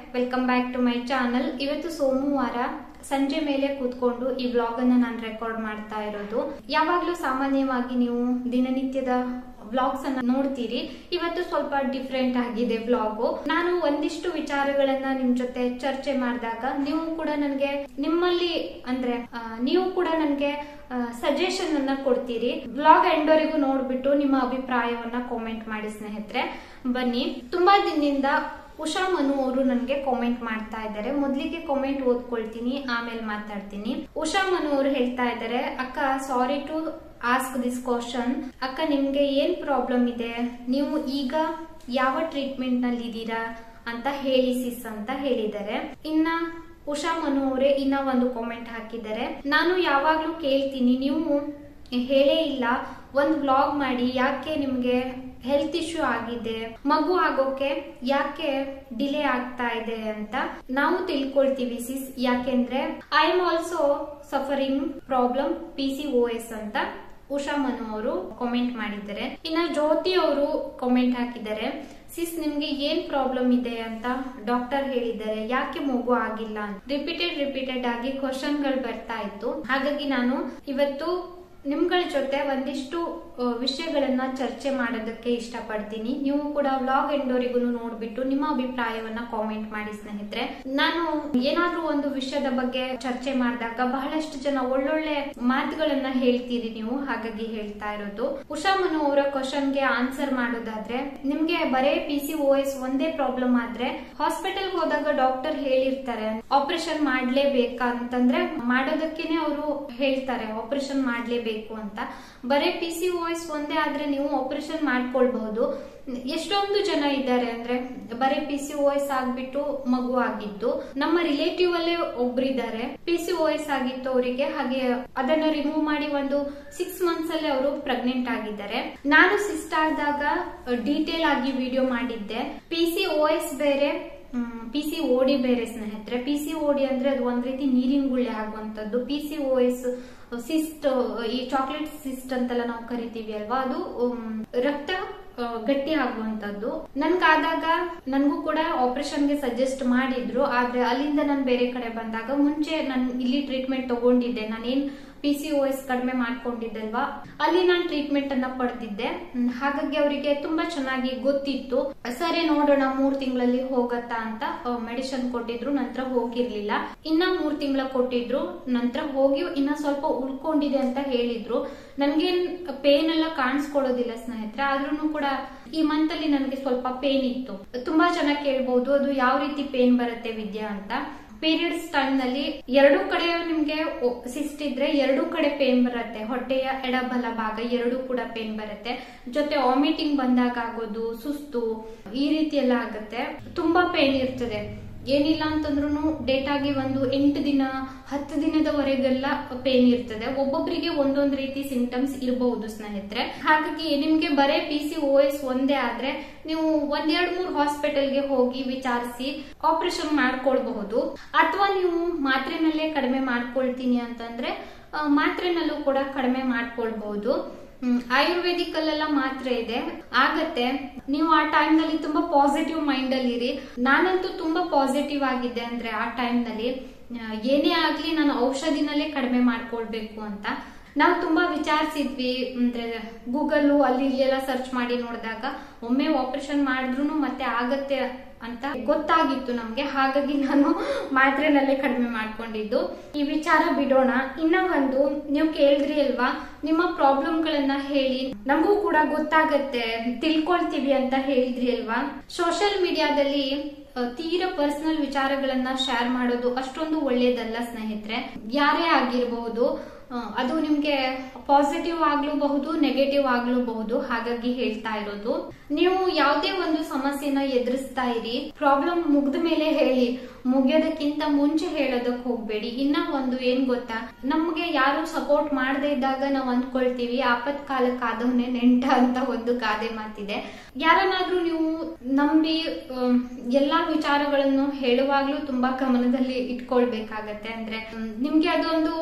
Welcome back to my channel ಇವತ್ತು ಸೋಮವಾರ ಸಂಜೆ ಮೇಲೆ ಕೂತ್ಕೊಂಡು ಈ ವ್ಲಾಗ್ ಅನ್ನ ನಾನು ರೆಕಾರ್ಡ್ ಮಾಡ್ತಾ ಇರೋದು ಯಾವಾಗ್ಲೂ ಸಾಮಾನ್ಯವಾಗಿ ನೀವು ದಿನನಿತ್ಯದ ವ್ಲಾಗ್ಸ್ ಅನ್ನ ನೋಡ್ತೀರಿ ಇವತ್ತು ಸ್ವಲ್ಪ ಡಿಫ್ರೆಂಟ್ ಆಗಿದೆ ವ್ಲಾಗು ನಾನು ಒಂದಿಷ್ಟು ವಿಚಾರಗಳನ್ನ ನಿಮ್ ಜೊತೆ ಚರ್ಚೆ ಮಾಡಿದಾಗ ನೀವು ಕೂಡ ನನಗೆ ನಿಮ್ಮಲ್ಲಿ ಅಂದ್ರೆ ಆ, ನೀವು ಕೂಡ ನನಗೆ ಸಜೆಷನ್ ಅನ್ನ ಕೊಡ್ತೀರಿ ಬ್ಲಾಗ್ ಎಂಡವರೆಗೂ ನೋಡ್ಬಿಟ್ಟು ನಿಮ್ಮ ಅಭಿಪ್ರಾಯವನ್ನ ಕಾಮೆಂಟ್ ಮಾಡಿ ಸ್ನೇಹಿತರೆ ಬನ್ನಿ ತುಂಬಾ ದಿನದಿಂದ ಉಷಾ ಮನು ಅವರು ನನಗೆ ಕಾಮೆಂಟ್ ಮಾಡ್ತಾ ಇದ್ದಾರೆ ಮೊದಲಿಗೆ ಕಾಮೆಂಟ್ ಓದ್ಕೊಳ್ತೀನಿ ಆಮೇಲೆ ಮಾತಾಡ್ತೀನಿ ಉಷಾ ಮನು ಅವರು ಹೇಳ್ತಾ ಇದ್ದಾರೆ ಅಕ್ಕ sorry to ask this question ಅಕ್ಕ ನಿಮ್ಗೆ ಏನ್ ಪ್ರಾಬ್ಲಮ್ ಇದೆ ನೀವು ಈಗ ಯಾವ ಟ್ರೀಟ್ಮೆಂಟ್ ನಲ್ಲಿ ಇದ್ದೀರಾ ಅಂತ ಹೇಳಿ ಸಿಸ್ ಅಂತ ಹೇಳಿದ್ದಾರೆ ಇನ್ನ ಉಷಾ ಮನು ಅವರೇ ಇನ್ನ ಒಂದು ಕಾಮೆಂಟ್ ಹಾಕಿದ್ದಾರೆ ನಾನು ಯಾವಾಗ್ಲೂ ಕೇಳ್ತೀನಿ ನೀವು ಹೇಳೇ ಇಲ್ಲ ಒಂದ್ ವ್ಲಾಗ್ ಮಾಡಿ ಯಾಕೆ ನಿಮ್ಗೆ ಹೆಲ್ತ್ ಇಶ್ಯೂ ಆಗಿದೆ ಮಗು ಆಗೋಕೆ ಯಾಕೆ ಡಿಲೇ ಆಗ್ತಾ ಇದೆ ಅಂತ ನಾವು ತಿಳ್ಕೊಳ್ತೀವಿ ಸಿಸ್ ಯಾಕೆಂದ್ರೆ I am also suffering problem P C O S ಅಂತ ಉಷಾ ಮನು ಅವರು ಕಾಮೆಂಟ್ ಮಾಡಿದ್ದಾರೆ ಇನ್ನ ಜ್ಯೋತಿ ಅವರು ಕಾಮೆಂಟ್ ಹಾಕಿದ್ದಾರೆ ಸಿಸ್ ನಿಮ್ಗೆ ಏನ್ ಪ್ರಾಬ್ಲಮ್ ಇದೆ ಅಂತ ಡಾಕ್ಟರ್ ಹೇಳಿದ್ದಾರೆ ಯಾಕೆ ಮಗು ಆಗಿಲ್ಲ ಅಂತ ರಿಪೀಟೆಡ್ ರಿಪೀಟೆಡ್ ಆಗಿ ಕ್ವಶನ್ ಗಳು ಬರ್ತಾ ಇತ್ತು ಹಾಗಾಗಿ ನಾನು ಇವತ್ತು ನಿಮ್ಗಳ ಜೊತೆ ಒಂದಿಷ್ಟು ಆ, ವಿಷಯಗಳನ್ನ ಚರ್ಚೆ ಮಾಡೋದಕ್ಕೆ ಇಷ್ಟಪಡ್ತೀನಿ ನೀವು ಕೂಡ ವ್ಲಾಗ್ ಎಂಡೋರಿಗೂ ನೋಡ್ಬಿಟ್ಟು ನಿಮ್ಮ ಅಭಿಪ್ರಾಯವನ್ನ ಕಾಮೆಂಟ್ ಮಾಡಿ ಸ್ನೇಹಿತರೆ ನಾನು ಏನಾದ್ರೂ ಒಂದು ವಿಷಯದ ಬಗ್ಗೆ ಚರ್ಚೆ ಮಾಡಿದಾಗ ಬಹಳಷ್ಟು ಜನ ಒಳ್ಳೊಳ್ಳೆ ಮಾತುಗಳನ್ನ ಹೇಳ್ತೀರಿ ನೀವು ಹಾಗಾಗಿ ಹೇಳ್ತಾ ಇರೋದು ಉಷಾ ಮನು ಅವರ ಕ್ವಶನ್ಗೆ ಆನ್ಸರ್ ಮಾಡೋದಾದ್ರೆ ನಿಮ್ಗೆ ಬರೇ ಪಿ ಸಿ ಓ ಎಸ್ ಒಂದೇ ಪ್ರಾಬ್ಲಮ್ ಆದ್ರೆ ಹಾಸ್ಪಿಟಲ್ ಹೋದಾಗ ಡಾಕ್ಟರ್ ಹೇಳಿರ್ತಾರೆ ಆಪರೇಷನ್ ಮಾಡ್ಲೇಬೇಕಾ ಅಂತಂದ್ರೆ ಮಾಡೋದಕ್ಕೇನೆ ಅವರು ಹೇಳ್ತಾರೆ ಆಪರೇಷನ್ ಮಾಡ್ಲೇಬೇಕು ಅಂತ ಬರೇ ಪಿ ಸಿ ಓ ಎಸ್ ಒಂದೇ ಆದ್ರೆ ನೀವು ಆಪರೇಷನ್ ಮಾಡ್ಕೊಳ್ಬಹುದು ಎಷ್ಟೊಂದು ಜನ ಇದ್ದಾರೆ ಅಂದ್ರೆ ಬರೀ ಪಿ ಸಿ ಓ ಎಸ್ ಆಗ್ಬಿಟ್ಟು ಮಗು ಆಗಿದ್ದು ನಮ್ಮ ರಿಲೇಟಿವ್ ಅಲ್ಲೇ ಒಬ್ರಿದ್ದಾರೆ ಪಿ ಸಿ ಓ ಎಸ್ ಆಗಿತ್ತು ಅವರಿಗೆ ಹಾಗೆ ಅದನ್ನ ರಿಮೂವ್ ಮಾಡಿ ಒಂದು ಸಿಕ್ಸ್ ಮಂತ್ಸ್ ಅಲ್ಲಿ ಅವರು ಪ್ರೆಗ್ನೆಂಟ್ ಆಗಿದ್ದಾರೆ ನಾನು ಸಿಸ್ಟ್ ಆದಾಗ ಡೀಟೇಲ್ ಆಗಿ ವಿಡಿಯೋ ಮಾಡಿದ್ದೆ ಪಿ ಸಿ ಓ ಎಸ್ ಬೇರೆ ಪಿ ಸಿ ಓಡಿ ಬೇರೆ ಸ್ನೇಹಿತರೆ ಪಿ ಸಿ ಓಡಿ ಅಂದ್ರೆ ಅದು ಒಂದ್ ರೀತಿ ನೀರಿನ ಗುಳ್ಳೆ ಆಗುವಂತದ್ದು P C O S cyst ಈ ಚಾಕ್ಲೇಟ್ ಸಿಸ್ಟ್ ಅಂತೆಲ್ಲ ನಾವು ಕರಿತೀವಿ ಅಲ್ವಾ ಅದು ಉಮ್, ರಕ್ತ ಆ, ಗಟ್ಟಿ ಆಗುವಂತದ್ದು ನನ್ಗಾದಾಗ ನನ್ಗೂ ಕೂಡ ಆಪರೇಷನ್ ಗೆ ಸಜೆಸ್ಟ್ ಮಾಡಿದ್ರು ಆದ್ರೆ ಅಲ್ಲಿಂದ ನಾನು ಬೇರೆ ಕಡೆ ಬಂದಾಗ ಮುಂಚೆ ನಾನು ಇಲ್ಲಿ ಟ್ರೀಟ್ಮೆಂಟ್ ತಗೊಂಡಿದ್ದೆ ನಾನೇನ್ ಪಿ ಸಿ ಓ ಎಸ್ ಕಡಿಮೆ ಮಾಡ್ಕೊಂಡಿದ್ದಲ್ವಾ ಅಲ್ಲಿ ನಾನು ಟ್ರೀಟ್ಮೆಂಟ್ ಅನ್ನ ಪಡೆದಿದ್ದೆ ಹ್ಮ್, ಹಾಗಾಗಿ ಅವರಿಗೆ ತುಂಬಾ ಚೆನ್ನಾಗಿ ಗೊತ್ತಿತ್ತು ಸರಿ ನೋಡೋಣ ಮೂರ್ ತಿಂಗಳಲ್ಲಿ ಹೋಗತ್ತಾ ಅಂತ ಮೆಡಿಸಿನ್ ಕೊಟ್ಟಿದ್ರು ನಂತರ ಹೋಗಿರ್ಲಿಲ್ಲ ಇನ್ನ ಮೂರ್ ತಿಂಗಳ ಕೊಟ್ಟಿದ್ರು ನಂತರ ಹೋಗಿ ಇನ್ನ ಸ್ವಲ್ಪ ಉಳ್ಕೊಂಡಿದೆ ಅಂತ ಹೇಳಿದ್ರು ನನ್ಗೇನ್ ಪೇನ್ ಎಲ್ಲ ಕಾಣಿಸ್ಕೊಳ್ಳೋದಿಲ್ಲ ಸ್ನೇಹಿತರೆ ಆದ್ರೂ ಕೂಡ ಈ ಮಂತ್ ಅಲ್ಲಿ ನನಗೆ ಸ್ವಲ್ಪ ಪೇನ್ ಇತ್ತು ತುಂಬಾ ಜನ ಕೇಳ್ಬಹುದು ಅದು ಯಾವ ರೀತಿ ಪೇನ್ ಬರುತ್ತೆ ವಿದ್ಯಾ ಅಂತ ಪೀರಿಯಡ್ಸ್ ಟೈಮ್ ನಲ್ಲಿ ಎರಡೂ ಕಡೆ ನಿಮ್ಗೆ ಸಿಸ್ಟ್ ಇದ್ರೆ ಎರಡೂ ಕಡೆ ಪೇನ್ ಬರುತ್ತೆ ಹೊಟ್ಟೆಯ ಎಡಬಲ ಭಾಗ ಎರಡೂ ಕೂಡ ಪೇನ್ ಬರುತ್ತೆ ಜೊತೆ ವಾಮಿಟಿಂಗ್ ಬಂದಾಗ ಆಗೋದು ಸುಸ್ತು ಈ ರೀತಿ ಎಲ್ಲ ಆಗುತ್ತೆ ತುಂಬಾ ಪೇನ್ ಇರ್ತದೆ ಏನಿಲ್ಲ ಅಂತಂದ್ರೂ ಡೇಟ್ ಆಗಿ ಒಂದು ಎಂಟು ದಿನ ಹತ್ತು ದಿನದವರೆಗೆಲ್ಲ ಪೇನ್ ಇರ್ತದೆ ಒಬ್ಬೊಬ್ಬರಿಗೆ ಒಂದೊಂದು ರೀತಿ ಸಿಂಟಮ್ಸ್ ಇರಬಹುದು ಸ್ನೇಹಿತರೆ ಹಾಗಾಗಿ ನಿಮ್ಗೆ ಬರೇ ಪಿ ಸಿ ಓ ಎಸ್ ಒಂದೇ ಆದ್ರೆ ನೀವು ಒಂದೆರಡು ಮೂರು ಹಾಸ್ಪಿಟಲ್ಗೆ ಹೋಗಿ ವಿಚಾರಿಸಿ ಆಪರೇಷನ್ ಮಾಡ್ಕೊಳ್ಬಹುದು ಅಥವಾ ನೀವು ಮಾತ್ರೆನಲ್ಲೇ ಕಡಿಮೆ ಮಾಡ್ಕೊಳ್ತೀನಿ ಅಂತಂದ್ರೆ ಆ, ಮಾತ್ರೆನಲ್ಲೂ ಕೂಡ ಕಡಿಮೆ ಮಾಡ್ಕೊಳ್ಬಹುದು ಆಯುರ್ವೇದಿಕ್ ಅಲ್ಲೆಲ್ಲ ಮಾತ್ರೆ ಇದೆ ಆಗತ್ತೆ ನೀವು ಆ ಟೈಮ್ ನಲ್ಲಿ ತುಂಬಾ ಪಾಸಿಟಿವ್ ಮೈಂಡ್ ಅಲ್ಲಿ ಇರಿ ನಾನಂತೂ ತುಂಬಾ ಪಾಸಿಟಿವ್ ಆಗಿದ್ದೆ ಅಂದ್ರೆ ಆ ಟೈಮ್ ನಲ್ಲಿ ಆ, ಏನೇ ಆಗ್ಲಿ ನಾನು ಔಷಧಿನಲ್ಲೇ ಕಡಿಮೆ ಮಾಡ್ಕೊಳ್ಬೇಕು ಅಂತ ನಾವು ತುಂಬಾ ವಿಚಾರಿಸಿದ್ವಿ ಅಂದ್ರೆ ಗೂಗಲ್ ಅಲ್ಲಿ ಇಲ್ಲಿ ಎಲ್ಲ ಸರ್ಚ್ ಮಾಡಿ ನೋಡಿದಾಗ ಒಮ್ಮೆ ಆಪರೇಷನ್ ಮಾಡಿದ್ರು ಮತ್ತೆ ಆಗತ್ತೆ ಅಂತ ಗೊತ್ತಾಗಿತ್ತು ನಮ್ಗೆ ಹಾಗಾಗಿ ನಾನು ಮಾತ್ರೆನಲ್ಲೇ ಕಡಿಮೆ ಮಾಡ್ಕೊಂಡಿದ್ದು ಈ ವಿಚಾರ ಬಿಡೋಣ ಇನ್ನ ಒಂದು ನೀವು ಕೇಳಿದ್ರಿ ಅಲ್ವಾ ನಿಮ್ಮ ಪ್ರಾಬ್ಲಮ್ ಗಳನ್ನ ಹೇಳಿ ನಮಗೂ ಕೂಡ ಗೊತ್ತಾಗತ್ತೆ ತಿಳ್ಕೊಳ್ತೀವಿ ಅಂತ ಹೇಳಿದ್ರಿ ಅಲ್ವಾ ಸೋಷಿಯಲ್ ಮೀಡಿಯಾದಲ್ಲಿ ಅಹ್, ತೀರಾ ಪರ್ಸನಲ್ ವಿಚಾರಗಳನ್ನ ಶೇರ್ ಮಾಡೋದು ಅಷ್ಟೊಂದು ಒಳ್ಳೇದಲ್ಲ ಸ್ನೇಹಿತರೆ ಯಾರೇ ಆಗಿರಬಹುದು ಅಹ್, ಅದು ನಿಮ್ಗೆ ಪಾಸಿಟಿವ್ ಆಗ್ಲೂಬಹುದು ನೆಗೆಟಿವ್ ಆಗ್ಲೂಬಹುದು ಹಾಗಾಗಿ ಹೇಳ್ತಾ ಇರೋದು ನೀವು ಯಾವುದೇ ಒಂದು ಸಮಸ್ಯೆನ ಎದುರಿಸ್ತಾ ಇರಿ ಪ್ರಾಬ್ಲಮ್ ಮುಗ್ದ ಮೇಲೆ ಹೇಳಿ ಮುಗಿಯೋದಕ್ಕಿಂತ ಮುಂಚೆ ಹೇಳೋದಕ್ ಹೋಗ್ಬೇಡಿ ಇನ್ನ ಒಂದು ಏನ್ ಗೊತ್ತಾ ನಮ್ಗೆ ಯಾರು ಸಪೋರ್ಟ್ ಮಾಡದೇ ಇದ್ದಾಗ ನಾವು ಅಂದ್ಕೊಳ್ತೀವಿ ಆಪತ್ ಕಾಲಕ್ಕೆ ಆದವನೇ ನೆಂಟ ಅಂತ ಒಂದು ಗಾದೆ ಮಾತಿದೆ ಯಾರನ್ನಾದ್ರೂ ನೀವು ನಂಬಿ ಅಮ್, ಎಲ್ಲಾ ವಿಚಾರಗಳನ್ನು ಹೇಳುವಾಗ್ಲೂ ತುಂಬಾ ಗಮನದಲ್ಲಿ ಇಟ್ಕೊಳ್ಬೇಕಾಗತ್ತೆ ಅಂದ್ರೆ ಮ್, ನಿಮ್ಗೆ ಅದೊಂದು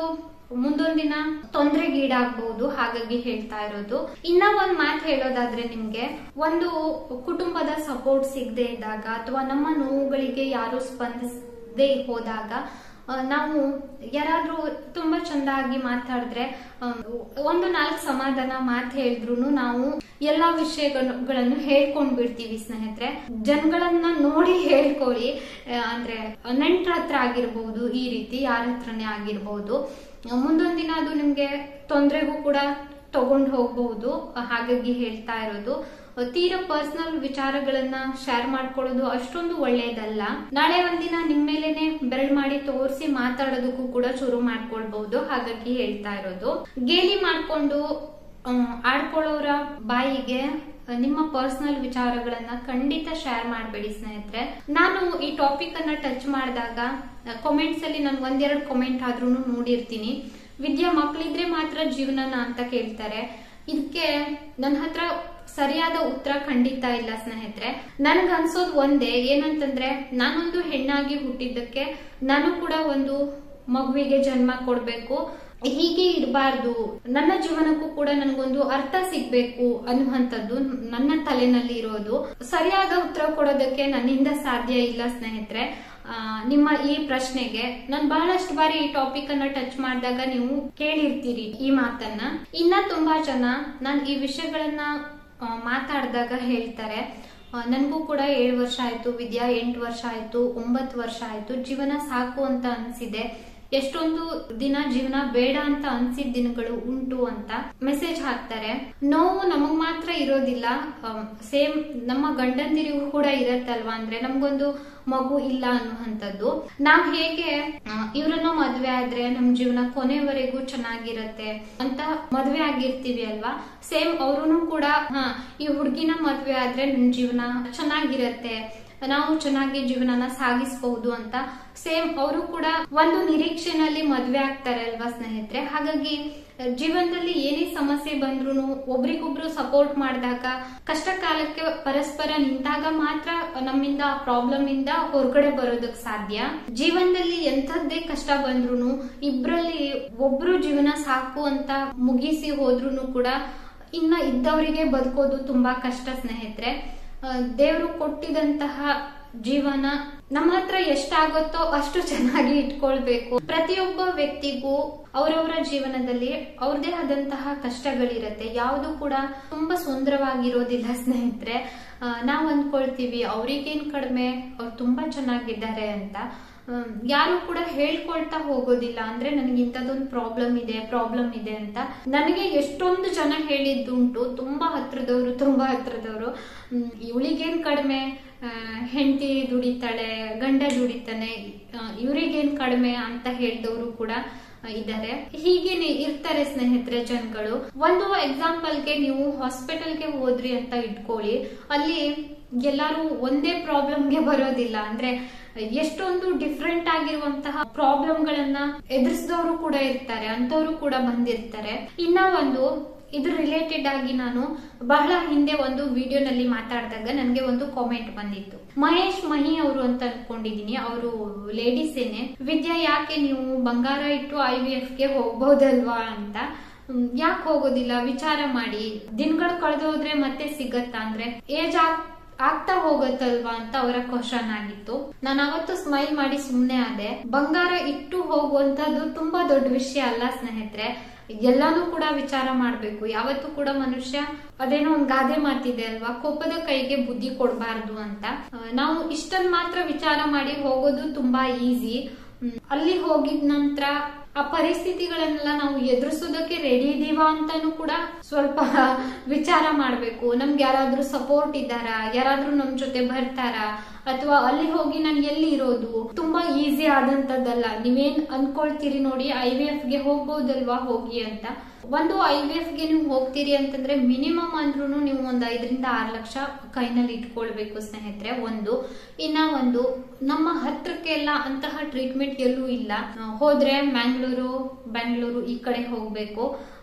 ಮುಂದೊಂದ್ ದಿನ ತೊಂದರೆಗೀಡಾಗಬಹುದು ಹಾಗಾಗಿ ಹೇಳ್ತಾ ಇರೋದು ಇನ್ನ ಒಂದ್ ಮಾತು ಹೇಳೋದಾದ್ರೆ ನಿಮ್ಗೆ ಒಂದು ಕುಟುಂಬದ ಸಪೋರ್ಟ್ ಸಿಗದೆ ಇದ್ದಾಗ ಅಥವಾ ನಮ್ಮ ನೋವುಗಳಿಗೆ ಯಾರು ಸ್ಪಂದಿಸದೆ ಹೋದಾಗ ಆ, ನಾವು ಯಾರಾದ್ರೂ ತುಂಬಾ ಚಂದಾಗಿ ಮಾತಾಡಿದ್ರೆ ಆ, ಒಂದು ನಾಲ್ಕು ಸಮಾಧಾನ ಮಾತು ಹೇಳಿದ್ರು ನಾವು ಎಲ್ಲಾ ವಿಷಯಗಳನ್ನು ಹೇಳ್ಕೊಂಡ್ ಬಿಡ್ತೀವಿ ಸ್ನೇಹಿತರೆ ಜನಗಳನ್ನ ನೋಡಿ ಹೇಳ್ಕೊಳ್ಳಿ ಆ, ಅಂದ್ರೆ ನೆಂಟ್ರ ಹತ್ರ ಆಗಿರ್ಬಹುದು ಈ ರೀತಿ ಯಾರ ಹತ್ರನೇ ಆಗಿರ್ಬಹುದು ಮುಂದೊಂದ್ ದಿನ ಅದು ನಿಮ್ಗೆ ತೊಂದರೆಗೂ ಕೂಡ ತಗೊಂಡು ಹೋಗ್ಬಹುದು ಹಾಗಾಗಿ ಹೇಳ್ತಾ ಇರೋದು ತೀರಾ ಪರ್ಸನಲ್ ವಿಚಾರಗಳನ್ನ ಶೇರ್ ಮಾಡ್ಕೊಳ್ಳೋದು ಅಷ್ಟೊಂದು ಒಳ್ಳೇದಲ್ಲ ನಾಳೆ ಒಂದಿನ ನಿಮ್ ಮೇಲೆನೆ ಬೆರಳು ಮಾಡಿ ತೋರಿಸಿ ಮಾತಾಡೋದಕ್ಕೂ ಕೂಡ ಶುರು ಮಾಡ್ಕೊಳ್ಬಹುದು ಹಾಗಾಗಿ ಹೇಳ್ತಾ ಇರೋದು ಗೇಲಿ ಮಾಡ್ಕೊಂಡು ಆ, ಆಡ್ಕೊಳ್ಳೋರ ಬಾಯಿಗೆ ನಿಮ್ಮ ಪರ್ಸನಲ್ ವಿಚಾರಗಳನ್ನ ಖಂಡಿತ ಶೇರ್ ಮಾಡಬೇಡಿ ಸ್ನೇಹಿತರೆ ನಾನು ಈ ಟಾಪಿಕ್ ಅನ್ನ ಟಚ್ ಮಾಡಿದಾಗ ಕಾಮೆಂಟ್ಸ್ ಅಲ್ಲಿ ನಾನು ಒಂದೆರಡು ಕಾಮೆಂಟ್ ಆದ್ರೂ ನೋಡಿರ್ತೀನಿ ವಿದ್ಯಾ ಮಕ್ಳಿದ್ರೆ ಮಾತ್ರ ಜೀವನನ ಅಂತ ಕೇಳ್ತಾರೆ ಇದಕ್ಕೆ ನನ್ನ ಹತ್ರ ಸರಿಯಾದ ಉತ್ತರ ಖಂಡಿತ ಇಲ್ಲ ಸ್ನೇಹಿತರೆ ನನ್ಗ ಅನ್ಸೋದ್ ಒಂದೇ ಏನಂತಂದ್ರೆ ನಾನೊಂದು ಹೆಣ್ಣಾಗಿ ಹುಟ್ಟಿದ್ದಕ್ಕೆ ನಾನು ಕೂಡ ಒಂದು ಮಗುವಿಗೆ ಜನ್ಮ ಕೊಡ್ಬೇಕು ಹೀಗೆ ಇರಬಾರ್ದು ನನ್ನ ಜೀವನಕ್ಕೂ ಕೂಡ ನನಗೊಂದು ಅರ್ಥ ಸಿಗ್ಬೇಕು ಅನ್ನುವಂಥದ್ದು ನನ್ನ ತಲೆನಲ್ಲಿ ಇರೋದು ಸರಿಯಾದ ಉತ್ತರ ಕೊಡೋದಕ್ಕೆ ನನ್ನಿಂದ ಸಾಧ್ಯ ಇಲ್ಲ ಸ್ನೇಹಿತರೆ ಆ, ನಿಮ್ಮ ಈ ಪ್ರಶ್ನೆಗೆ ನಾನು ಬಹಳಷ್ಟು ಬಾರಿ ಈ ಟಾಪಿಕ್ ಅನ್ನ ಟಚ್ ಮಾಡಿದಾಗ ನೀವು ಕೇಳಿರ್ತೀರಿ ಈ ಮಾತನ್ನ ಇನ್ನ ತುಂಬಾ ಜನ ನಾನು ಈ ವಿಷಯಗಳನ್ನ ಆ, ಮಾತಾಡಿದಾಗ ಹೇಳ್ತಾರೆ ನನಗೂ ಕೂಡ ಏಳು ವರ್ಷ ಆಯ್ತು ವಿದ್ಯಾ ಎಂಟು ವರ್ಷ ಆಯ್ತು ಒಂಬತ್ತು ವರ್ಷ ಆಯ್ತು ಜೀವನ ಸಾಕು ಅಂತ ಅನ್ಸಿದೆ ಎಷ್ಟೊಂದು ದಿನ ಜೀವನ ಬೇಡ ಅಂತ ಅನ್ಸಿದ ದಿನಗಳು ಉಂಟು ಅಂತ ಮೆಸೇಜ್ ಹಾಕ್ತಾರೆ ನೋವು ನಮಗ್ ಮಾತ್ರ ಇರೋದಿಲ್ಲ ಸೇಮ್ ನಮ್ಮ ಗಂಡಂದಿರಿಗೂ ಕೂಡ ಇರತ್ತಲ್ವಾ ಅಂದ್ರೆ ನಮ್ಗೊಂದು ಮಗು ಇಲ್ಲ ಅನ್ನುವಂಥದ್ದು ನಾವ್ ಹೇಗೆ ಆ, ಇವ್ರನ್ನ ಮದ್ವೆ ಆದ್ರೆ ನಮ್ ಜೀವನ ಕೊನೆವರೆಗೂ ಚೆನ್ನಾಗಿರತ್ತೆ ಅಂತ ಮದ್ವೆ ಆಗಿರ್ತೀವಿ ಅಲ್ವಾ ಸೇಮ್ ಅವ್ರು ಕೂಡ ಹಾ ಈ ಹುಡ್ಗಿನ ಮದ್ವೆ ಆದ್ರೆ ನಮ್ ಜೀವನ ಚೆನ್ನಾಗಿರತ್ತೆ ನಾವು ಚೆನ್ನಾಗಿ ಜೀವನನ ಸಾಗಿಸಬಹುದು ಅಂತ ಸೇಮ್ ಅವರು ಕೂಡ ಒಂದು ನಿರೀಕ್ಷೆನಲ್ಲಿ ಮದ್ವೆ ಆಗ್ತಾರೆ ಅಲ್ವಾ ಸ್ನೇಹಿತರೆ ಹಾಗಾಗಿ ಜೀವನದಲ್ಲಿ ಏನೇ ಸಮಸ್ಯೆ ಬಂದ್ರು ಒಬ್ರಿಗೊಬ್ರು ಸಪೋರ್ಟ್ ಮಾಡಿದಾಗ ಕಷ್ಟ ಕಾಲಕ್ಕೆ ಪರಸ್ಪರ ನಿಂತಾಗ ಮಾತ್ರ ನಮ್ಮಿಂದ ಆ ಪ್ರಾಬ್ಲಮ್ ಇಂದ ಹೊರಗಡೆ ಬರೋದಕ್ ಸಾಧ್ಯ ಜೀವನದಲ್ಲಿ ಎಂಥದ್ದೇ ಕಷ್ಟ ಬಂದ್ರು ಇಬ್ರಲ್ಲಿ ಒಬ್ರು ಜೀವನ ಸಾಕು ಅಂತ ಮುಗಿಸಿ ಹೋದ್ರು ಕೂಡ ಇನ್ನ ಇದ್ದವರಿಗೆ ಬದುಕೋದು ತುಂಬಾ ಕಷ್ಟ ಸ್ನೇಹಿತರೆ ದೇವರು ಕೊಟ್ಟಿದಂತಹ ಜೀವನ ನಮ್ಮ ಹತ್ರ ಎಷ್ಟಾಗುತ್ತೋ ಅಷ್ಟು ಚೆನ್ನಾಗಿ ಇಟ್ಕೊಳ್ಬೇಕು ಪ್ರತಿಯೊಬ್ಬ ವ್ಯಕ್ತಿಗೂ ಅವರವರ ಜೀವನದಲ್ಲಿ ಅವ್ರದೇ ಆದಂತಹ ಕಷ್ಟಗಳಿರತ್ತೆ ಯಾವುದು ಕೂಡ ತುಂಬಾ ಸುಂದರವಾಗಿರೋದಿಲ್ಲ ಸ್ನೇಹಿತರೆ ಆ, ನಾವ್ ಅಂದ್ಕೊಳ್ತೀವಿ ಅವ್ರಿಗೇನ್ ಕಡಿಮೆ ಅವ್ರು ತುಂಬಾ ಚೆನ್ನಾಗಿದ್ದಾರೆ ಅಂತ ಹ್ಮ್, ಯಾರು ಕೂಡ ಹೇಳ್ಕೊಳ್ತಾ ಹೋಗೋದಿಲ್ಲ ಅಂದ್ರೆ ನನಗೆ ಇಂಥದ್ದೊಂದು ಪ್ರಾಬ್ಲಮ್ ಇದೆ ಪ್ರಾಬ್ಲಮ್ ಇದೆ ಅಂತ ನನಗೆ ಎಷ್ಟೊಂದು ಜನ ಹೇಳಿದ್ದುಂಟು ತುಂಬಾ ಹತ್ರದವರು ತುಂಬಾ ಹತ್ರದವರು ಇವಳಿಗೇನ್ ಕಡಿಮೆ ಹೆಂಡತಿ ದುಡಿತಾಳೆ ಗಂಡ ದುಡಿತಾನೆ ಇವ್ರಿಗೇನ್ ಕಡಿಮೆ ಅಂತ ಹೇಳಿದವರು ಕೂಡ ಇದ್ದಾರೆ ಹೀಗೇನೆ ಇರ್ತಾರೆ ಸ್ನೇಹಿತರೆ ಜನಗಳು ಒಂದು ಎಕ್ಸಾಂಪಲ್ಗೆ ನೀವು ಹಾಸ್ಪಿಟಲ್ಗೆ ಹೋದ್ರಿ ಅಂತ ಇಟ್ಕೊಳ್ಳಿ ಅಲ್ಲಿ ಎಲ್ಲರೂ ಒಂದೇ ಪ್ರಾಬ್ಲಮ್ಗೆ ಬರೋದಿಲ್ಲ ಅಂದ್ರೆ ಎಷ್ಟೊಂದು ಡಿಫ್ರೆಂಟ್ ಆಗಿರುವಂತಹ ಪ್ರಾಬ್ಲಮ್ ಗಳನ್ನ ಎದುರಿಸಿದವರು ಕೂಡ ಇರ್ತಾರೆ ಅಂತವರು ಕೂಡ ಬಂದಿರ್ತಾರೆ ಇನ್ನ ಒಂದು ಇದ್ರ ರಿಲೇಟೆಡ್ ಆಗಿ ನಾನು ಬಹಳ ಹಿಂದೆ ಒಂದು ವಿಡಿಯೋನಲ್ಲಿ ಮಾತಾಡಿದಾಗ ನನಗೆ ಒಂದು ಕಾಮೆಂಟ್ ಬಂದಿತ್ತು ಮಹೇಶ್ ಮಹಿ ಅವರು ಅಂತ ಅನ್ಕೊಂಡಿದೀನಿ ಅವರು ಲೇಡೀಸ್ ಏನೆ ವಿದ್ಯಾ ಯಾಕೆ ನೀವು ಬಂಗಾರ ಇಟ್ಟು ಐ ವಿ ಎಫ್ ಗೆ ಹೋಗ್ಬೋದಲ್ವಾ ಅಂತ ಯಾಕೆ ಹೋಗೋದಿಲ್ಲ ವಿಚಾರ ಮಾಡಿ ದಿನಗಳು ಕಳೆದೋದ್ರೆ ಮತ್ತೆ ಸಿಗತ್ತಾ ಅಂದ್ರೆ ಏಜ್ ಆಗ್ ಆಗ್ತಾ ಹೋಗತ್ತಲ್ವಾ ಅಂತ ಅವರ ಕ್ವಶನ್ ಆಗಿತ್ತು ನಾನು ಅವತ್ತು ಸ್ಮೈಲ್ ಮಾಡಿ ಸುಮ್ನೆ ಆದೆ ಬಂಗಾರ ಇಟ್ಟು ಹೋಗುವಂತದ್ದು ತುಂಬಾ ದೊಡ್ಡ ವಿಷಯ ಅಲ್ಲ ಸ್ನೇಹಿತರೆ ಎಲ್ಲಾನು ಕೂಡ ವಿಚಾರ ಮಾಡ್ಬೇಕು ಯಾವತ್ತೂ ಕೂಡ ಮನುಷ್ಯ ಅದೇನೋ ಒಂದ್ ಗಾದೆ ಮಾತಿದೆ ಅಲ್ವಾ ಕೋಪದ ಕೈಗೆ ಬುದ್ಧಿ ಕೊಡಬಾರ್ದು ಅಂತ ಆ, ನಾವು ಇಷ್ಟನ್ ಮಾತ್ರ ವಿಚಾರ ಮಾಡಿ ಹೋಗೋದು ತುಂಬಾ ಈಸಿ ಅಲ್ಲಿ ಹೋಗಿದ ನಂತರ ಆ ಪರಿಸ್ಥಿತಿಗಳನ್ನೆಲ್ಲ ನಾವು ಎದುರಿಸೋದಕ್ಕೆ ರೆಡಿ ಇದೀವಾ ಅಂತಾನು ಕೂಡ ಸ್ವಲ್ಪ ವಿಚಾರ ಮಾಡ್ಬೇಕು ನಮ್ಗೆ ಯಾರಾದ್ರೂ ಸಪೋರ್ಟ್ ಇದ್ದಾರಾ ಯಾರಾದ್ರೂ ನಮ್ ಜೊತೆ ಬರ್ತಾರಾ ಅಥವಾ ಅಲ್ಲಿ ಹೋಗಿ ನಾನು ಎಲ್ಲಿ ಇರೋದು ತುಂಬಾ ಈಸಿ ಆದಂತದ್ದಲ್ಲ ನೀವೇನ್ ಅನ್ಕೊಳ್ತೀರಿ ನೋಡಿ ಐ ವಿ ಎಫ್ ಗೆ ಹೋಗ್ಬೋದಲ್ವಾ ಹೋಗಿ ಅಂತ ಒಂದು ಐ ವಿ ಎಫ್ ಗೆ ನೀವು ಹೋಗ್ತೀರಿ ಅಂತಂದ್ರೆ ಮಿನಿಮಮ್ ಅಂದ್ರೂ ನೀವು ಒಂದ್ ಐದರಿಂದ ಆರು ಲಕ್ಷ ಕೈನಲ್ಲಿ ಇಟ್ಕೊಳ್ಬೇಕು ಸ್ನೇಹಿತರೆ ಒಂದು ಇನ್ನ ಒಂದು ನಮ್ಮ ಹತ್ರಕ್ಕೆಲ್ಲ ಅಂತಹ ಟ್ರೀಟ್ಮೆಂಟ್ ಎಲ್ಲೂ ಇಲ್ಲ ಆ, ಹೋದ್ರೆ ಮ್ಯಾಂಗ್ಳೂರು ಬೆಂಗಳೂರು ಈ ಕಡೆ ಹೋಗ್ಬೇಕು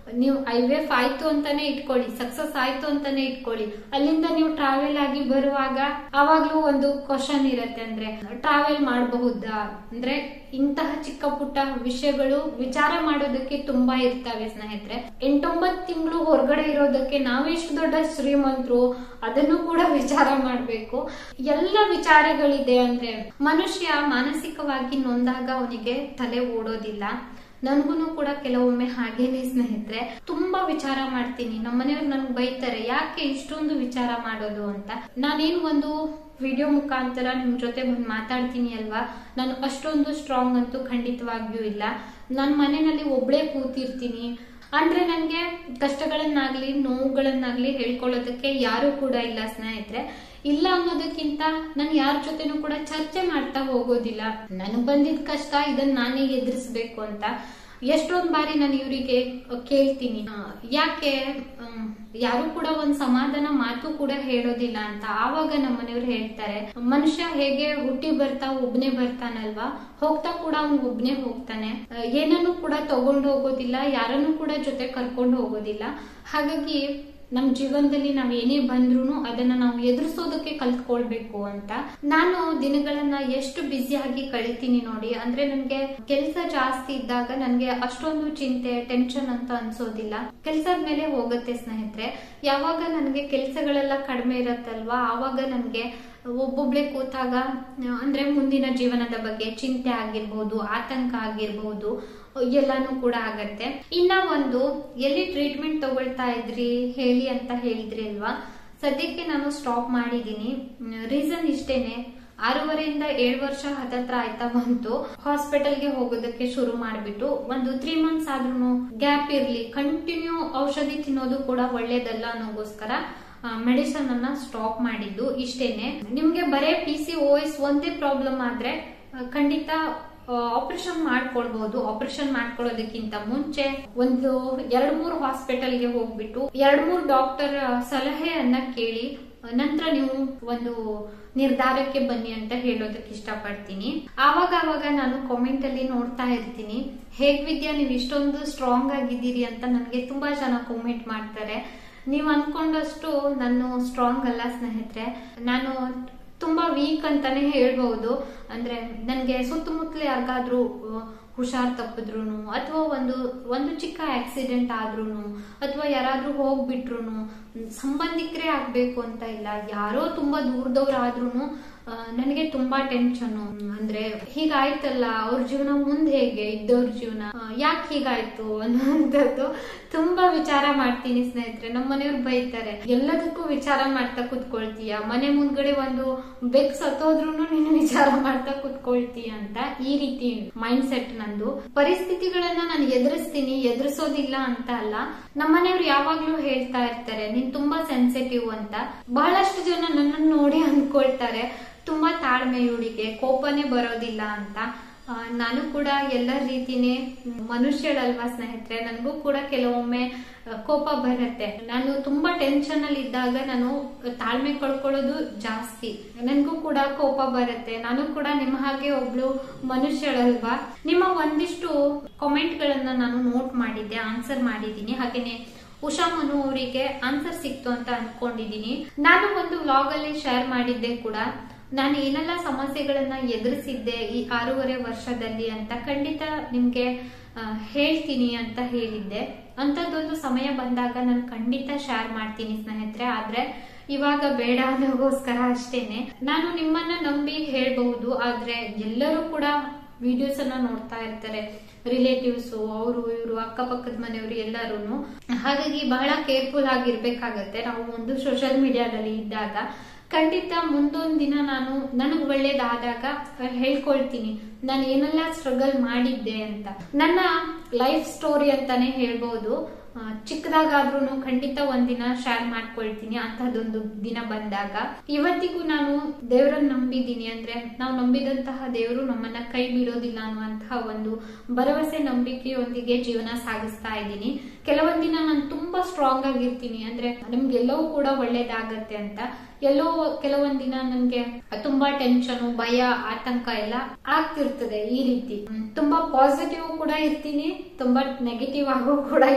ನೀವು ಐ ವಿ ಎಫ್ ಆಯ್ತು ಅಂತಾನೆ ಇಟ್ಕೊಳ್ಳಿ ಸಕ್ಸಸ್ ಆಯ್ತು ಅಂತಾನೆ ಇಟ್ಕೊಳ್ಳಿ ಅಲ್ಲಿಂದ ನೀವು ಟ್ರಾವೆಲ್ ಆಗಿ ಬರುವಾಗ ಅವಾಗ್ಲೂ ಒಂದು ಕ್ವಶನ್ ಇರತ್ತೆ ಅಂದ್ರೆ ಟ್ರಾವೆಲ್ ಮಾಡಬಹುದಾ ಅಂದ್ರೆ ಇಂತಹ ಚಿಕ್ಕ ಪುಟ್ಟ ವಿಷಯಗಳು ವಿಚಾರ ಮಾಡೋದಕ್ಕೆ ತುಂಬಾ ಇರ್ತವೆ ಸ್ನೇಹಿತರೆ ಎಂಟೊಂಬತ್ ತಿಂಗಳು ಹೊರಗಡೆ ಇರೋದಕ್ಕೆ ನಾವೆಷ್ಟು ದೊಡ್ಡ ಶ್ರೀಮಂತರು ಅದನ್ನು ಕೂಡ ವಿಚಾರ ಮಾಡ್ಬೇಕು ಎಲ್ಲ ವಿಚಾರಗಳಿದೆ ಅಂದ್ರೆ ಮನುಷ್ಯ ಮಾನಸಿಕವಾಗಿ ನೊಂದಾಗ ಅವನಿಗೆ ತಲೆ ಓಡೋದಿಲ್ಲ ನನ್ಗೂ ಕೂಡ ಕೆಲವೊಮ್ಮೆ ಹಾಗೇನೆ ಸ್ನೇಹಿತರೆ ತುಂಬಾ ವಿಚಾರ ಮಾಡ್ತೀನಿ ನಮ್ಮ ಮನೆಯವ್ರು ನನ್ಗೆ ಬೈತಾರೆ ಯಾಕೆ ಇಷ್ಟೊಂದು ವಿಚಾರ ಮಾಡೋದು ಅಂತ ನಾನೇನು ಒಂದು ವಿಡಿಯೋ ಮುಖಾಂತರ ನಿಮ್ ಜೊತೆ ಬಂದು ಮಾತಾಡ್ತೀನಿ ಅಲ್ವಾ ನಾನು ಅಷ್ಟೊಂದು ಸ್ಟ್ರಾಂಗ್ ಅಂತೂ ಖಂಡಿತವಾಗಿಯೂ ಇಲ್ಲ ನನ್ನ ಮನೆಯಲ್ಲಿ ಒಬ್ಳೇ ಕೂತಿರ್ತೀನಿ ಅಂದ್ರೆ ನನ್ಗೆ ಕಷ್ಟಗಳನ್ನಾಗ್ಲಿ ನೋವುಗಳನ್ನಾಗ್ಲಿ ಹೇಳ್ಕೊಳ್ಳೋದಕ್ಕೆ ಯಾರು ಕೂಡ ಇಲ್ಲ ಸ್ನೇಹಿತರೆ ಇಲ್ಲ ಅನ್ನೋದಕ್ಕಿಂತ ನಾನು ಯಾರ ಜೊತೆನೂ ಕೂಡ ಚರ್ಚೆ ಮಾಡ್ತಾ ಹೋಗೋದಿಲ್ಲ ನನಗ್ ಬಂದಿದ್ ಕಷ್ಟ ಇದನ್ನ ನಾನೇ ಎದುರಿಸ್ಬೇಕು ಅಂತ ಎಷ್ಟೊಂದ್ ಬಾರಿ ನಾನು ಇವರಿಗೆ ಕೇಳ್ತೀನಿ ಆ, ಯಾಕೆ ಆಮ್, ಯಾರು ಕೂಡ ಒಂದ್ ಸಮಾಧಾನ ಮಾತು ಕೂಡ ಹೇಳೋದಿಲ್ಲ ಅಂತ ಆವಾಗ ನಮ್ಮ ಮನೆಯವ್ರು ಹೇಳ್ತಾರೆ ಮನುಷ್ಯ ಹೇಗೆ ಹುಟ್ಟಿ ಬರ್ತಾ ಒಬ್ನೇ ಬರ್ತಾನಲ್ವಾ ಹೋಗ್ತಾ ಕೂಡ ಅವ್ನ್ ಒಬ್ನೇ ಹೋಗ್ತಾನೆ ಆ, ಏನನ್ನು ಕೂಡ ತಗೊಂಡು ಹೋಗೋದಿಲ್ಲ ಯಾರನ್ನು ಕೂಡ ಜೊತೆ ಕರ್ಕೊಂಡು ಹೋಗೋದಿಲ್ಲ ಹಾಗಾಗಿ ನಮ್ ಜೀವನದಲ್ಲಿ ನಾವ್ ಏನೇ ಬಂದ್ರು ಅದನ್ನ ನಾವು ಎದುರಿಸೋದಕ್ಕೆ ಕಲ್ತ್ಕೊಳ್ಬೇಕು ಅಂತ ನಾನು ದಿನಗಳನ್ನ ಎಷ್ಟು ಬ್ಯುಸಿಯಾಗಿ ಕಳಿತೀನಿ ನೋಡಿ ಅಂದ್ರೆ ನನ್ಗೆ ಕೆಲಸ ಜಾಸ್ತಿ ಇದ್ದಾಗ ನನ್ಗೆ ಅಷ್ಟೊಂದು ಚಿಂತೆ ಟೆನ್ಷನ್ ಅಂತ ಅನ್ಸೋದಿಲ್ಲ ಕೆಲ್ಸದ ಮೇಲೆ ಹೋಗುತ್ತೆ ಸ್ನೇಹಿತರೆ ಯಾವಾಗ ನನ್ಗೆ ಕೆಲ್ಸಗಳೆಲ್ಲ ಕಡಿಮೆ ಇರತ್ತಲ್ವಾ ಆವಾಗ ನನ್ಗೆ ಒಬ್ಬೊಬ್ಳೆ ಕೂತಾಗ ಆ, ಅಂದ್ರೆ ಮುಂದಿನ ಜೀವನದ ಬಗ್ಗೆ ಚಿಂತೆ ಆಗಿರ್ಬೋದು ಆತಂಕ ಆಗಿರ್ಬೋದು ಎಲ್ಲಾನು ಕೂಡ ಆಗತ್ತೆ ಇನ್ನ ಒಂದು ಎಲ್ಲಿ ಟ್ರೀಟ್ಮೆಂಟ್ ತಗೊಳ್ತಾ ಇದ್ರಿ ಹೇಳಿ ಅಂತ ಹೇಳಿದ್ರಿ ಅಲ್ವಾ ಸದ್ಯಕ್ಕೆ ನಾನು ಸ್ಟಾಪ್ ಮಾಡಿದೀನಿ ರೀಸನ್ ಇಷ್ಟೇನೆ ಆರೂವರೆಯಿಂದ ಏಳು ವರ್ಷ ಹತ್ತತ್ರ ಆಯ್ತಾ ಬಂತು ಹಾಸ್ಪಿಟಲ್ಗೆ ಹೋಗೋದಕ್ಕೆ ಶುರು ಮಾಡ್ಬಿಟ್ಟು ಒಂದು ತ್ರೀ ಮಂತ್ಸ್ ಆದ್ರೂ ಗ್ಯಾಪ್ ಇರ್ಲಿ ಕಂಟಿನ್ಯೂ ಔಷಧಿ ತಿನ್ನೋದು ಕೂಡ ಒಳ್ಳೇದಲ್ಲ ಅನ್ನೋಗೋಸ್ಕರ ಮೆಡಿಸನ್ ಅನ್ನ ಸ್ಟಾಪ್ ಮಾಡಿದ್ದು ಇಷ್ಟೇನೆ ನಿಮ್ಗೆ ಬರೇ ಪಿ ಸಿ ಓ ಎಸ್ ಒಂದೇ ಪ್ರಾಬ್ಲಮ್ ಆದ್ರೆ ಆ, ಖಂಡಿತ ಆಪರೇಷನ್ ಮಾಡ್ಕೊಳ್ಬಹುದು ಆಪರೇಷನ್ ಮಾಡ್ಕೊಳ್ಳೋದಕ್ಕಿಂತ ಮುಂಚೆ ಒಂದು ಎರಡ್ ಮೂರು ಹಾಸ್ಪಿಟಲ್ಗೆ ಹೋಗ್ಬಿಟ್ಟು ಎರಡ್ ಮೂರು ಡಾಕ್ಟರ್ ಸಲಹೆಯನ್ನ ಕೇಳಿ ನಂತರ ನೀವು ಒಂದು ನಿರ್ಧಾರಕ್ಕೆ ಬನ್ನಿ ಅಂತ ಹೇಳೋದಕ್ಕೆ ಇಷ್ಟಪಡ್ತೀನಿ ಆವಾಗ ಆವಾಗ ನಾನು ಕಾಮೆಂಟ್ ಅಲ್ಲಿ ನೋಡ್ತಾ ಇರ್ತೀನಿ ಹೇಗ್ ವಿದ್ಯಾ ನೀವು ಇಷ್ಟೊಂದು ಸ್ಟ್ರಾಂಗ್ ಆಗಿದ್ದೀರಿ ಅಂತ ನನಗೆ ತುಂಬಾ ಜನ ಕಾಮೆಂಟ್ ಮಾಡ್ತಾರೆ ನೀವು ಅನ್ಕೊಂಡಷ್ಟು ನಾನು ಸ್ಟ್ರಾಂಗ್ ಅಲ್ಲ ಸ್ನೇಹಿತರೆ ನಾನು ತುಂಬಾ ವೀಕ್ ಅಂತಾನೆ ಹೇಳ್ಬಹುದು ಅಂದ್ರೆ ನನ್ಗೆ ಸುತ್ತಮುತ್ತಲು ಯಾರಿಗಾದ್ರೂ ಹುಷಾರ್ ತಪ್ಪಿದ್ರು ಅಥವಾ ಒಂದು ಒಂದು ಚಿಕ್ಕ ಆಕ್ಸಿಡೆಂಟ್ ಆದ್ರೂನು ಅಥವಾ ಯಾರಾದ್ರೂ ಹೋಗ್ಬಿಟ್ರು ಸಂಬಂಧಿಕರೇ ಆಗ್ಬೇಕು ಅಂತ ಇಲ್ಲ ಯಾರೋ ತುಂಬಾ ದೂರದವ್ರಾದ್ರೂ ನನಗೆ ತುಂಬಾ ಟೆನ್ಷನ್ ಅಂದ್ರೆ ಹೀಗಾಯ್ತಲ್ಲ ಅವ್ರ ಜೀವನ ಮುಂದೆ ಹೇಗೆ ಇದ್ದವ್ರ ಜೀವನ ಯಾಕೆ ಹೀಗಾಯ್ತು ಅನ್ನೋಂಥದ್ದು ತುಂಬಾ ವಿಚಾರ ಮಾಡ್ತೀನಿ ಸ್ನೇಹಿತರೆ ನಮ್ಮ ಮನೆಯವ್ರು ಬೈತಾರೆ ಎಲ್ಲದಕ್ಕೂ ವಿಚಾರ ಮಾಡ್ತಾ ಕುತ್ಕೊಳ್ತೀಯ ಮನೆ ಮುಂದ್ಗಡೆ ಒಂದು ಬೆಕ್ ಸತ್ತೋದ್ರೂ ನೀನು ವಿಚಾರ ಮಾಡ್ತಾ ಕುತ್ಕೊಳ್ತೀಯ ಅಂತ ಈ ರೀತಿ ಮೈಂಡ್ ಸೆಟ್ ನಂದು ಪರಿಸ್ಥಿತಿಗಳನ್ನ ನಾನು ಎದುರಿಸ್ತೀನಿ ಎದುರಿಸೋದಿಲ್ಲ ಅಂತ ಅಲ್ಲ ನಮ್ಮನೆಯವ್ರು ಯಾವಾಗ್ಲೂ ಹೇಳ್ತಾ ಇರ್ತಾರೆ ನೀನ್ ತುಂಬಾ ಸೆನ್ಸಿಟಿವ್ ಅಂತ ಬಹಳಷ್ಟು ಜನ ನನ್ನನ್ನು ನೋಡಿ ಅನ್ಕೊಳ್ತಾರೆ ತುಂಬಾ ತಾಳ್ಮೆ ಇವಳಿಗೆ ಕೋಪನೇ ಬರೋದಿಲ್ಲ ಅಂತ ಆ, ನಾನು ಕೂಡ ಎಲ್ಲ ರೀತಿನೇ ಮನುಷ್ಯಳಲ್ವಾ ಸ್ನೇಹಿತರೆ ನನಗೂ ಕೂಡ ಕೆಲವೊಮ್ಮೆ ಆ, ಕೋಪ ಬರುತ್ತೆ ನಾನು ತುಂಬಾ ಟೆನ್ಷನ್ ಅಲ್ಲಿ ಇದ್ದಾಗ ನಾನು ತಾಳ್ಮೆ ಕಳ್ಕೊಳ್ಳೋದು ಜಾಸ್ತಿ ನನಗೂ ಕೂಡ ಕೋಪ ಬರುತ್ತೆ ನಾನು ಕೂಡ ನಿಮ್ಮ ಹಾಗೆ ಒಬ್ಳು ಮನುಷ್ಯಳಲ್ವಾ ನಿಮ್ಮ ಒಂದಿಷ್ಟು ಕಾಮೆಂಟ್ ಗಳನ್ನ ನಾನು ನೋಟ್ ಮಾಡಿದ್ದೆ ಆನ್ಸರ್ ಮಾಡಿದ್ದೀನಿ ಹಾಗೇನೆ ಉಷಾ ಮನು ಅವರಿಗೆ ಆನ್ಸರ್ ಸಿಕ್ತು ಅಂತ ಅನ್ಕೊಂಡಿದೀನಿ ನಾನು ಒಂದು ವ್ಲಾಗ್ ಅಲ್ಲಿ ಶೇರ್ ಮಾಡಿದ್ದೆ ಕೂಡ ನಾನು ಏನೆಲ್ಲ ಸಮಸ್ಯೆಗಳನ್ನ ಎದುರಿಸಿದ್ದೆ ಈ ಆರೂವರೆ ವರ್ಷದಲ್ಲಿ ಅಂತ ಖಂಡಿತ ನಿಮ್ಗೆ ಆ, ಹೇಳ್ತೀನಿ ಅಂತ ಹೇಳಿದ್ದೆ ಅಂತದೊಂದು ಸಮಯ ಬಂದಾಗ ನಾನು ಖಂಡಿತ ಶೇರ್ ಮಾಡ್ತೀನಿ ಸ್ನೇಹಿತರೆ ಆದ್ರೆ ಇವಾಗ ಬೇಡ ಅನ್ನೋಗೋಸ್ಕರ ಅಷ್ಟೇನೆ ನಾನು ನಿಮ್ಮನ್ನ ನಂಬಿ ಹೇಳ್ಬಹುದು ಆದ್ರೆ ಎಲ್ಲರೂ ಕೂಡ ವಿಡಿಯೋಸ್ ಅನ್ನ ನೋಡ್ತಾ ಇರ್ತಾರೆ ರಿಲೇಟಿವ್ಸ್ ಅವರು ಇವರು ಅಕ್ಕಪಕ್ಕದ ಮನೆಯವರು ಎಲ್ಲರೂ ಹಾಗಾಗಿ ಬಹಳ ಕೇರ್ಫುಲ್ ಆಗಿರ್ಬೇಕಾಗತ್ತೆ ನಾವು ಒಂದು ಸೋಷಿಯಲ್ ಮೀಡಿಯಾದಲ್ಲಿ ಇದ್ದಾಗ ಖಂಡಿತ ಮುಂದೊಂದ್ ದಿನ ನಾನು ನನಗ್ ಒಳ್ಳೇದಾದಾಗ ಹೇಳ್ಕೊಳ್ತೀನಿ ನಾನು ಏನೆಲ್ಲ ಸ್ಟ್ರಗಲ್ ಮಾಡಿದ್ದೆ ಅಂತ ನನ್ನ ಲೈಫ್ ಸ್ಟೋರಿ ಅಂತಾನೆ ಹೇಳ್ಬಹುದು ಆ, ಚಿಕ್ಕದಾಗಾದ್ರೂ ಖಂಡಿತ ಒಂದಿನ ಶೇರ್ ಮಾಡ್ಕೊಳ್ತೀನಿ ಅಂತಹದೊಂದು ದಿನ ಬಂದಾಗ ಇವತ್ತಿಗೂ ನಾನು ದೇವರನ್ನ ನಂಬಿದ್ದೀನಿ ಅಂದ್ರೆ ನಾವು ನಂಬಿದಂತಹ ದೇವರು ನಮ್ಮನ್ನ ಕೈ ಬಿಡೋದಿಲ್ಲ ಅನ್ನುವಂತಹ ಒಂದು ಭರವಸೆ ನಂಬಿಕೆಯೊಂದಿಗೆ ಜೀವನ ಸಾಗಿಸ್ತಾ ಇದ್ದೀನಿ ಕೆಲವೊಂದಿನ ನಾನು ತುಂಬಾ ಸ್ಟ್ರಾಂಗ್ ಆಗಿರ್ತೀನಿ ಅಂದ್ರೆ ನಮ್ಗೆಲ್ಲವೂ ಕೂಡ ಒಳ್ಳೇದಾಗತ್ತೆ ಅಂತ ಎಲ್ಲೋ ಕೆಲವೊಂದಿನ ನನ್ಗೆ ತುಂಬಾ ಟೆನ್ಷನ್ ಭಯ ಆತಂಕ ಎಲ್ಲ ಆಗ್ತಿರ್ತದೆ ಈ ರೀತಿ ಹ್ಮ್. ತುಂಬಾ ಪಾಸಿಟಿವ್ ಕೂಡ ಇರ್ತೀನಿ ತುಂಬಾ ನೆಗೆಟಿವ್ ಆಗೋ ಕೂಡ ಇರ್ತೀನಿ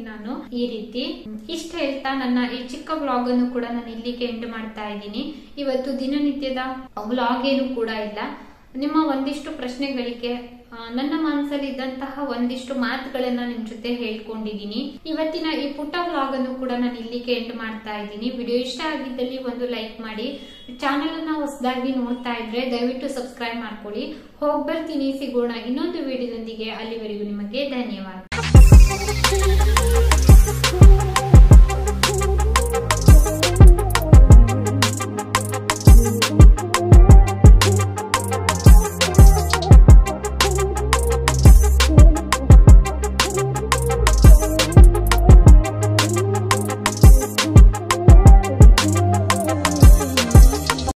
ನಾನು ಈ ರೀತಿ ಇಷ್ಟ ಹೇಳ್ತಾ ನನ್ನ ಈ ಚಿಕ್ಕ ವ್ಲಾಗ್ ಅನ್ನು ಕೂಡ ನಾನು ಇಲ್ಲಿಗೆ ಎಂಡ್ ಮಾಡ್ತಾ ಇದ್ದೀನಿ ಇವತ್ತು ದಿನನಿತ್ಯದ ವ್ಲಾಗ್ ಏನು ಕೂಡ ಇಲ್ಲ ನಿಮ್ಮ ಒಂದಿಷ್ಟು ಪ್ರಶ್ನೆಗಳಿಗೆ ಆ, ನನ್ನ ಮನಸ್ಸಲ್ಲಿ ಇದ್ದಂತಹ ಒಂದಿಷ್ಟು ಮಾತುಗಳನ್ನ ನಿಮ್ ಜೊತೆ ಹೇಳ್ಕೊಂಡಿದ್ದೀನಿ ಇವತ್ತಿನ ಈ ಪುಟ್ಟ ವ್ಲಾಗ್ ಅನ್ನು ಕೂಡ ನಾನು ಇಲ್ಲಿಗೆ ಎಂಡ್ ಮಾಡ್ತಾ ಇದ್ದೀನಿ ವಿಡಿಯೋ ಇಷ್ಟ ಆಗಿದ್ದಲ್ಲಿ ಒಂದು ಲೈಕ್ ಮಾಡಿ ಚಾನೆಲ್ ಅನ್ನ ಹೊಸದಾಗಿ ನೋಡ್ತಾ ಇದ್ರೆ ದಯವಿಟ್ಟು ಸಬ್ಸ್ಕ್ರೈಬ್ ಮಾಡ್ಕೊಳ್ಳಿ ಹೋಗ್ ಬರ್ತೀನಿ ಸಿಗೋಣ ಇನ್ನೊಂದು ವಿಡಿಯೋದೊಂದಿಗೆ ಅಲ್ಲಿವರೆಗೂ ನಿಮಗೆ ಧನ್ಯವಾದ Thank you.